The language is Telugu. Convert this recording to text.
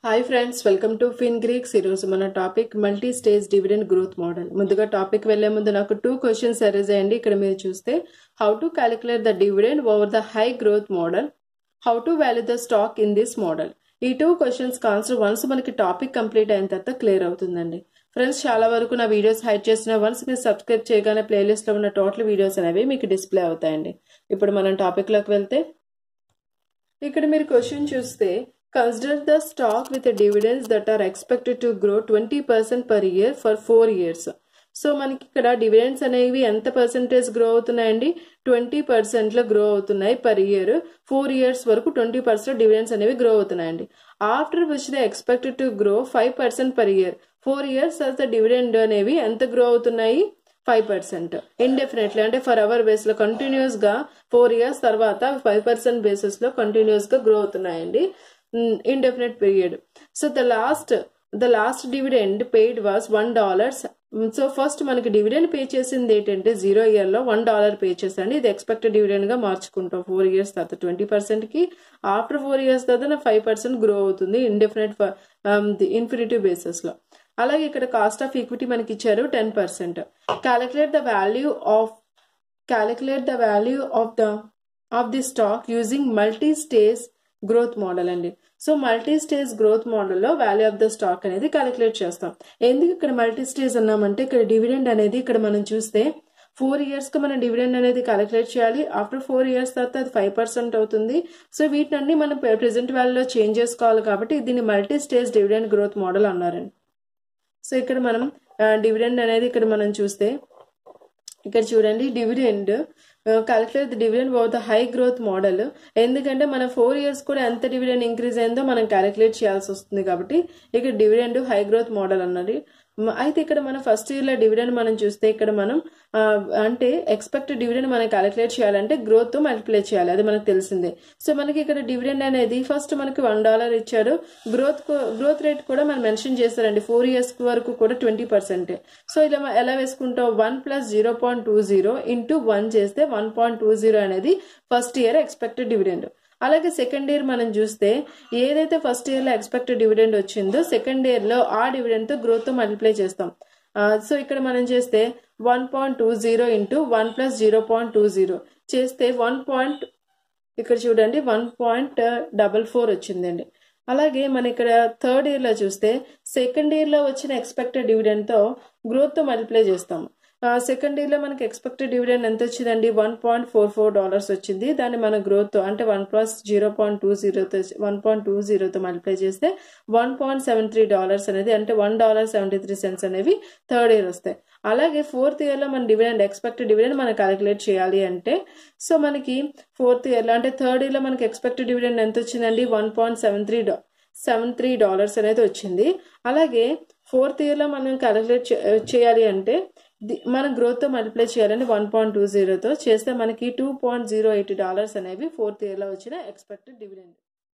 hi friends welcome to Fin Greeks ఈరోజు మన topic multi stage dividend growth model ముందుగా టాపిక్ వెళ్లే ముందు నాకు టూ క్వశ్చన్స్ అరేజ్ అయ్యండి ఇక్కడ మీరు చూస్తే how to calculate the dividend over the high growth model how to value the stock in this model ఈ టూ క్వశ్చన్స్ ఆన్సర్ వన్స్ మనకి టాపిక్ కంప్లీట్ అయిన తర్వాత క్లియర్ అవుతుందండి ఫ్రెండ్స్ చాలా వరకు నా వీడియోస్ హైడ్ చేసిన వన్స్ మీరు సబ్స్క్రైబ్ చేయగానే ప్లేలిస్ట్లో ఉన్న టోటల్ వీడియోస్ అనేవి మీకు డిస్ప్లే అవుతాయండి ఇప్పుడు మనం టాపిక్లోకి వెళ్తే ఇక్కడ మీరు క్వశ్చన్ చూస్తే consider the stock with dividends that are expected to grow twenty percent per year for four years so మనకి ఇక్కడ డివిడెండ్స్ అనేవి ఎంత పర్సెంటేజ్ గ్రో అవుతున్నాయండి ట్వంటీ పర్సెంట్లో గ్రో అవుతున్నాయి పర్ ఇయర్ ఫోర్ ఇయర్స్ వరకు ట్వంటీ పర్సెంట్ డివిడెండ్స్ అనేవి గ్రో అవుతున్నాయండి after which the expected to grow five percent per year four years తర్వాత డివిడెండ్ అనేవి ఎంత గ్రో అవుతున్నాయి ఫైవ్ పర్సెంట్ ఇండెఫినెట్లీ అంటే ఫర్ అవర్ బేస్లో కంటిన్యూస్గా ఫోర్ ఇయర్స్ తర్వాత ఫైవ్ పర్సెంట్ బేసిస్లో కంటిన్యూస్గా గ్రో అవుతున్నాయండి indefinite period so the last the last dividend paid was one dollars so first మనకి డివిడెండ్ పే చేసింది ఏంటంటే జీరో ఇయర్లో వన్ డాలర్ పే చేసండి ఇది ఎక్స్పెక్టెడ్ డివిడెండ్గా మార్చుకుంటాం ఫోర్ ఇయర్స్ తర్వాత ట్వంటీ పర్సెంట్కి ఆఫ్టర్ ఫోర్ ఇయర్స్ తర్వాత ఫైవ్ పర్సెంట్ గ్రో అవుతుంది ఇండెఫినెట్ ఇన్ఫినిటివ్ బేసిస్లో అలాగే ఇక్కడ కాస్ట్ ఆఫ్ ఈక్విటీ మనకి ఇచ్చారు ten percent calculate the value of calculate the value of the of the stock using multi stage growth model అండి సో మల్టీ స్టేజ్ గ్రోత్ మోడల్లో వాల్యూ ఆఫ్ ద స్టాక్ అనేది క్యాలిక్యులేట్ చేస్తాం ఎందుకు ఇక్కడ మల్టీ స్టేజ్ అన్నామంటే ఇక్కడ డివిడెండ్ అనేది ఇక్కడ మనం చూస్తే ఫోర్ ఇయర్స్కి మనం డివిడెండ్ అనేది క్యాలిక్యులేట్ చేయాలి ఆఫ్టర్ ఫోర్ ఇయర్స్ తర్వాత అది ఫైవ్ పర్సెంట్ అవుతుంది సో వీటినన్నీ మనం ప్రెసెంట్ వాల్యూలో చేంజ్ చేసుకోవాలి కాబట్టి దీన్ని multi stage dividend growth model అన్నారండి సో ఇక్కడ మనం డివిడెండ్ అనేది ఇక్కడ మనం చూస్తే ఇక్కడ చూడండి dividend calculate the dividend over the high growth model ఎందుకంటే మన ఫోర్ ఇయర్స్ కూడా ఎంత డివిడెండ్ ఇంక్రీజ్ అయిందో మనం క్యాలిక్యులేట్ చేయాల్సి వస్తుంది కాబట్టి ఇక్కడ డివిడెండ్ హై గ్రోత్ మోడల్ అన్నది అయితే ఇక్కడ మన ఫస్ట్ ఇయర్లో డివిడెండ్ మనం చూస్తే ఇక్కడ మనం అంటే ఎక్స్పెక్టెడ్ డివిడెండ్ మనం క్యాలిక్యులేట్ చేయాలంటే గ్రోత్ మల్టిప్లై చేయాలి అది మనకు తెలిసిందే సో మనకి ఇక్కడ డివిడెండ్ అనేది ఫస్ట్ మనకి వన్ డాలర్ ఇచ్చాడు గ్రోత్ గ్రోత్ రేట్ కూడా మనం మెన్షన్ చేస్తారండి ఫోర్ ఇయర్స్ వరకు కూడా ట్వంటీ పర్సెంట్ సో ఇలా ఎలా వేసుకుంటాం one plus zero point two zero into one చేస్తే వన్ పాయింట్ టూ జీరో అనేది ఫస్ట్ ఇయర్ ఎక్స్పెక్టెడ్ డివిడెండ్ అలాగే సెకండ్ ఇయర్ మనం చూస్తే ఏదైతే ఫస్ట్ ఇయర్లో ఎక్స్పెక్టెడ్ డివిడెండ్ వచ్చిందో సెకండ్ ఇయర్లో ఆ డివిడెండ్తో గ్రోత్తో మల్టిప్లై చేస్తాం సో ఇక్కడ మనం చేస్తే one point two zero into one plus zero point two zero చేస్తే వన్ పాయింట్ ఇక్కడ చూడండి వన్ పాయింట్ డబల్ ఫోర్ వచ్చిందండి అలాగే మన ఇక్కడ థర్డ్ ఇయర్లో చూస్తే సెకండ్ ఇయర్లో వచ్చిన ఎక్స్పెక్టెడ్ డివిడెండ్తో గ్రోత్తో మల్టిప్లై చేస్తాం సెకండ్ ఇయర్లో మనకి ఎక్స్పెక్టెడ్ డివిడెండ్ ఎంత వచ్చిందండి one point four four dollars వచ్చింది దాన్ని మన గ్రోత్ అంటే one plus zero point two జీరోతో వన్ పాయింట్ టూ జీరోతో మల్టిప్లై చేస్తే one point seven three dollars అనేది అంటే one dollar seventy three cents అనేవి థర్డ్ ఇయర్ వస్తాయి అలాగే ఫోర్త్ ఇయర్లో మన డివిడెండ్ ఎక్స్పెక్టెడ్ డివిడెండ్ మనం క్యాలిక్యులేట్ చేయాలి అంటే సో మనకి ఫోర్త్ ఇయర్లో అంటే థర్డ్ ఇయర్లో మనకి ఎక్స్పెక్టెడ్ డివిడెండ్ ఎంత వచ్చిందండి వన్ పాయింట్ సెవెన్ త్రీ డా సెవెన్ త్రీ డాలర్స్ అనేది వచ్చింది అలాగే ఫోర్త్ ఇయర్లో మనం క్యాలిక్యులేట్ చేయాలి అంటే మన గ్రోత్తో మల్టిప్లై చేయాలంటే వన్ పాయింట్ టూ జీరోతో చేస్తే మనకి two point zero eight dollars అనేవి ఫోర్త్ ఇయర్లో వచ్చిన ఎక్స్పెక్టెడ్ డివిడెండ్